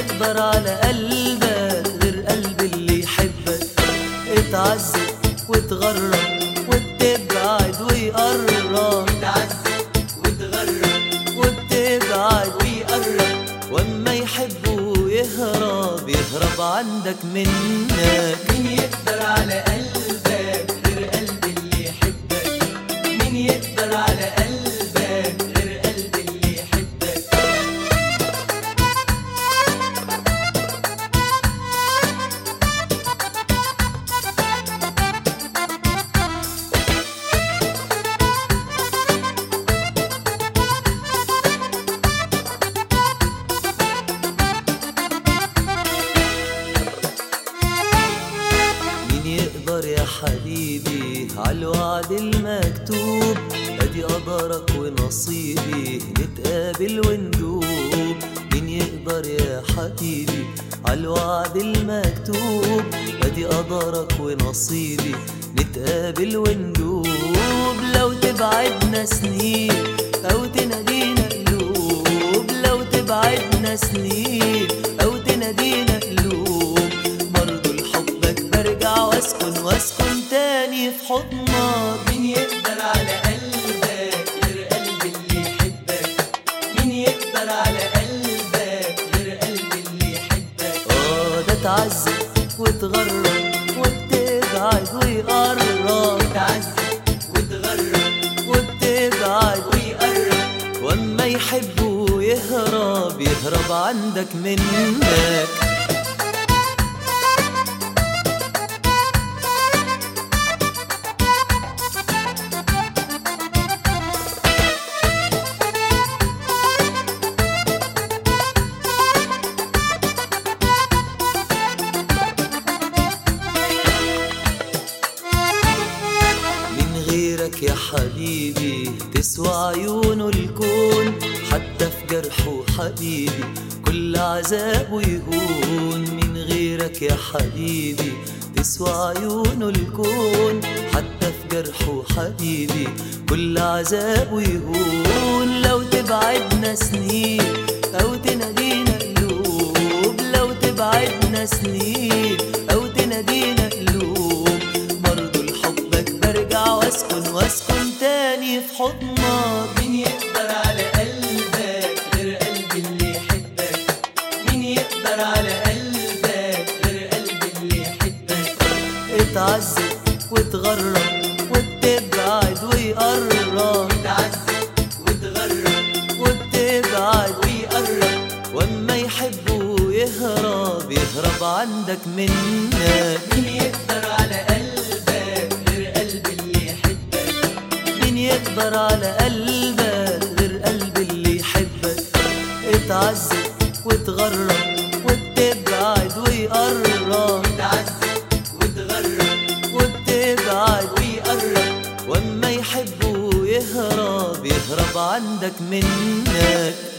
يقدر على قلبك غير قلب اللي يحبك اتعذب وتغرب وتبعد ويقرب تعذب وتغرب وتبعد ويقرب واما يحبه يهرب يهرب عندك منك مين يقدر على قلبك غير قلب اللي يحبك مين يقدر على قلبك غير قلب اللي يحبك مين يقدر يا حبيبي عالوعد المكتوب ادي قدرك ونصيبي نتقابل وندوب مين يقدر يا حبيبي عالوعد المكتوب ادي قدرك ونصيبي نتقابل وندوب لو تبعدنا سنين او تنادينا قلوب لو تبعدنا سنين او تنادينا قلوب برضو لحبك برجع واسكن واسكن تاني في حضنك مين يقدر على قلبك غير قلب اللي يحبك مين يقدر على قلبك غير قلب اللي يحبك اه ده تعذب وتغرب وتبعد ويقرب تعذب وتغرب وتبعد ويقرب واما يحبه يهرب يهرب عندك منك من غيرك يا حبيبي تسوى عيونه الكون حتى في جرحه حبيبي كل عذابه يهون من غيرك يا حبيبي تسوى عيونه الكون حتى في جرحه حبيبي كل عذابه يهون لو تبعدنا سنين او تنادينا قلوب لو تبعدنا سنين او تنادينا قلوب برضو لحبك برجع واسكن واسكن تاني في حضنك مين يقدر على قلبك غير قلب اللي يحبك مين يقدر على قلبك غير قلب اللي يحبك اتعذب وتغرب وتبعد ويقرب تعذب وتغرب وتبعد ويقرب واما يحبه يهرب يهرب عندك منك مين يقدر على قلبك غير قلب اللي يحبك مين يقدر على قلبك غير قلب اللي يحبك اتعذب وتغرب وتبعد ويقرب تعذب وتغرب وتبعد ويقرب واما يحبه يهرب يهرب عندك منك